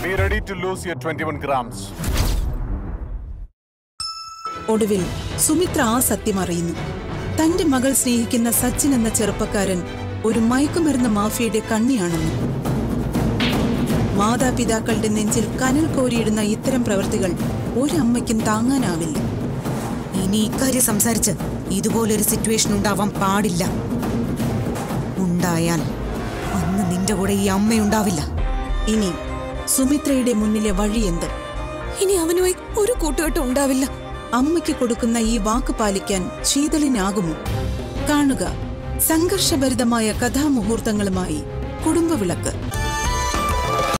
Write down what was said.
Be ready to lose your 21 grams. ഒടുവിൽ സുമിത്ര ആ സത്യം അറിയുന്നു തന്റെ മകൾ സ്നേഹിക്കുന്ന സച്ചിൻ എന്ന ചെറുപ്പക്കാരൻ ഒരു മയക്കുമരുന്ന് മാഫിയയുടെ കണ്ണിയാണെന്ന് മാതാപിതാക്കളുടെ നെഞ്ചിൽ കനൽ കോരിയിടുന്ന ഇത്തരം പ്രവൃത്തികൾ ഒരമ്മയ്ക്കും താങ്ങാനാവില്ല ഇനി ഇക്കാര്യം സംസാരിച്ച് ഇതുപോലൊരു സിറ്റുവേഷൻ ഉണ്ടാവാൻ പാടില്ല ഉണ്ടായാൽ അന്ന് നിന്റെ കൂടെ ഈ അമ്മയുണ്ടാവില്ല ഇനി സുമിത്രയുടെ മുന്നിലെ വഴി എന്ത് ഇനി അവനുമായി ഒരു കൂട്ടുകെട്ടും ഉണ്ടാവില്ല അമ്മയ്ക്ക് കൊടുക്കുന്ന ഈ വാക്ക് പാലിക്കാൻ ശീതളിനാകുമോ കാണുക സംഘർഷഭരിതമായ കഥാമുഹൂർത്തങ്ങളുമായി കുടുംബവിളക്ക്